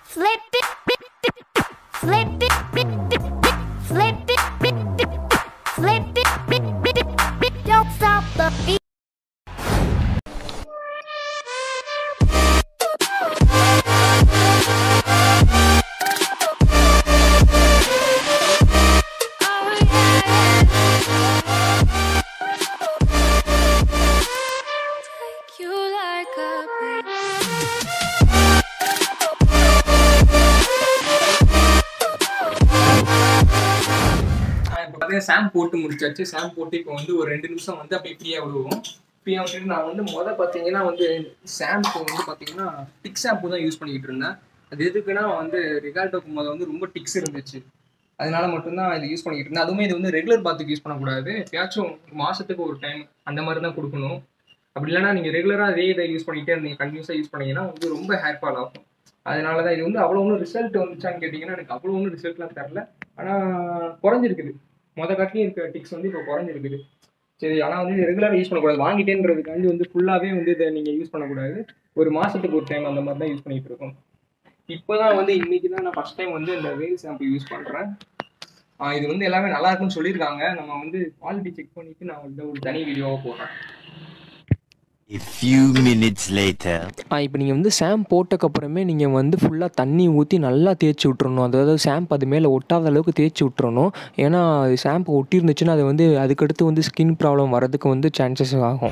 Flip it, flip it, flip it, flip it, flip it, don't stop the beat. Take you like a breeze. இப்போ பார்த்தீங்கன்னா சாம் போட்டு முடிச்சாச்சு சாம் போட்டு இப்போ வந்து ஒரு ரெண்டு நிமிஷம் வந்து அப்படியே ஃப்ரீயாக விடுவோம் ஃப்ரீயாக விட்டுட்டு நான் வந்து மொதல் பார்த்தீங்கன்னா வந்து ஷாம்பு வந்து பார்த்தீங்கன்னா டிக் ஷாம்பு தான் யூஸ் பண்ணிக்கிட்டு இருந்தேன் அது எதுக்குன்னா வந்து ரிகால்டோக்கு முதல்ல வந்து ரொம்ப டிக்ஸ் இருந்துச்சு அதனால மட்டும்தான் இது யூஸ் பண்ணிக்கிட்டு இருந்தேன் அதுவுமே இது வந்து ரெகுலர் பாத்துக்கு யூஸ் பண்ணக்கூடாது எப்பயாச்சும் மாதத்துக்கு ஒரு டைம் அந்த மாதிரி தான் கொடுக்கணும் அப்படி இல்லைன்னா நீங்கள் ரெகுலராக அதே இதை யூஸ் பண்ணிக்கிட்டே இருந்தீங்க கண்டினியூஸாக யூஸ் பண்ணீங்கன்னா வந்து ரொம்ப ஹேர் ஃபால் ஆகும் அதனால தான் இது வந்து அவ்வளோ ஒன்றும் ரிசல்ட் வந்துச்சான்னு கேட்டிங்கன்னா எனக்கு அவ்வளோ ஒன்றும் ரிசல்ட்லாம் தரல ஆனால் குறைஞ்சிருக்குது மொதல் காட்டிலையும் இருக்க டிக்ஸ் வந்து இப்போ குறைஞ்சிருக்குது சரி ஆனால் வந்து ரெகுலராக யூஸ் பண்ணக்கூடாது வாங்கிட்டேன்றதுக்காண்டி வந்து ஃபுல்லாகவே வந்து இதை நீங்கள் யூஸ் பண்ணக்கூடாது ஒரு மாதத்துக்கு ஒரு டைம் அந்த மாதிரி தான் யூஸ் பண்ணிகிட்டு இருக்கோம் இப்போ தான் வந்து இன்னைக்கு தான் நான் ஃபஸ்ட் டைம் வந்து இந்த வேல் ஷாம்பு யூஸ் பண்ணுறேன் இது வந்து எல்லாமே நல்லா இருக்குன்னு சொல்லியிருக்காங்க நம்ம வந்து குவாலிட்டி செக் பண்ணிவிட்டு நான் வந்து ஒரு தனி வீடியோவாக போடுறேன் A few minutes later. இப்போ நீங்கள் வந்து ஷாம்பு போட்டக்கப்புறமே நீங்கள் வந்து ஃபுல்லாக தண்ணி ஊற்றி நல்லா தேய்ச்சி விட்றணும் அதாவது ஷாம்பு அது மேலே ஒட்டாத அளவுக்கு தேய்ச்சி விட்றணும் ஏன்னா ஷாம்பு ஒட்டி இருந்துச்சுன்னா அது வந்து அதுக்கடுத்து வந்து ஸ்கின் ப்ராப்ளம் வரதுக்கு வந்து சான்சஸ் ஆகும்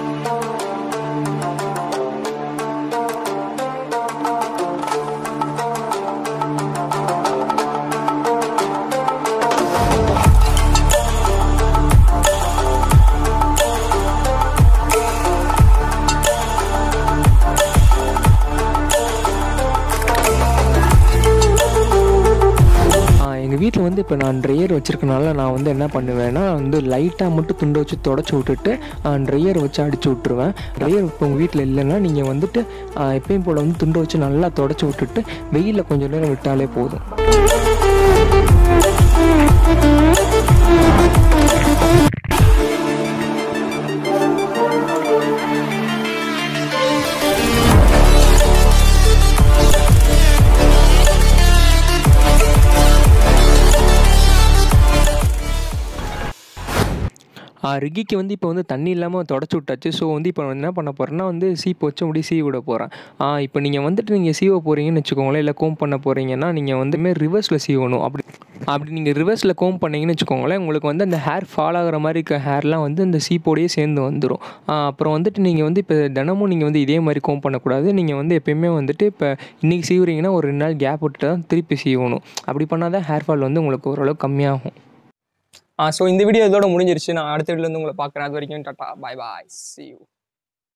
எங்கள் வீட்டில் வந்து இப்போ நான் ட்ரையர் வச்சுருக்கனால நான் வந்து என்ன பண்ணுவேன்னா வந்து லைட்டாக மட்டும் துண்டை வச்சு தொடச்சி விட்டுட்டு ட்ரையர் வச்சு அடிச்சு விட்ருவேன் ட்ரையர் இப்போ உங்கள் வீட்டில் இல்லைன்னா நீங்கள் வந்துட்டு ஆ, எப்பயும் போல் வந்து துண்டை வச்சு நல்லா தொடச்சி விட்டுட்டு வெயிலில் கொஞ்சம் நேரம் விட்டாலே போதும் ஆ, ரிக்கிக்கு வந்து இப்போ வந்து தண்ணி இல்லாமல் தொடச்சி விட்டாச்சு ஸோ வந்து இப்போ நான் என்ன பண்ண போகிறேன்னா வந்து சீப்பு வச்சு அப்படியே சீவி விட போகிறேன் இப்போ நீங்கள் வந்துட்டு நீங்கள் சீவ போகிறீங்கன்னு வச்சுக்கோங்களேன் இல்லை கோம் பண்ண போகிறீங்கன்னா நீங்கள் வந்துமே ரிவர்ஸில் சீவணும் அப்படி அப்படி நீங்கள் ரிவர்ஸில் கோம் பண்ணீங்கன்னு வச்சுக்கோங்களேன் உங்களுக்கு வந்து அந்த ஹேர் ஃபால் ஆகிற மாதிரி இருக்க ஹேர்லாம் வந்து அந்த சீப்போடையே சேர்ந்து வந்துடும் அப்புறம் வந்துட்டு நீங்கள் வந்து இப்போ தினமும் நீங்கள் வந்து இதே மாதிரி கோம் பண்ணக்கூடாது நீங்கள் வந்து எப்பயுமே வந்துட்டு இப்போ இன்றைக்கி சீவுறீங்கன்னா ஒரு ரெண்டு நாள் கேப் விட்டு தான் திருப்பி சீவணும் அப்படி பண்ணால் தான் ஹேர் ஃபால் வந்து உங்களுக்கு ஓரளவு கம்மியாகும் ஸோ இந்த வீடியோ இதோட முடிஞ்சிருச்சு நான் அடுத்த வீடியோல வந்து உங்களை பார்க்குறேன் அது வரைக்கும் டாட்டா பாய் பாய் see you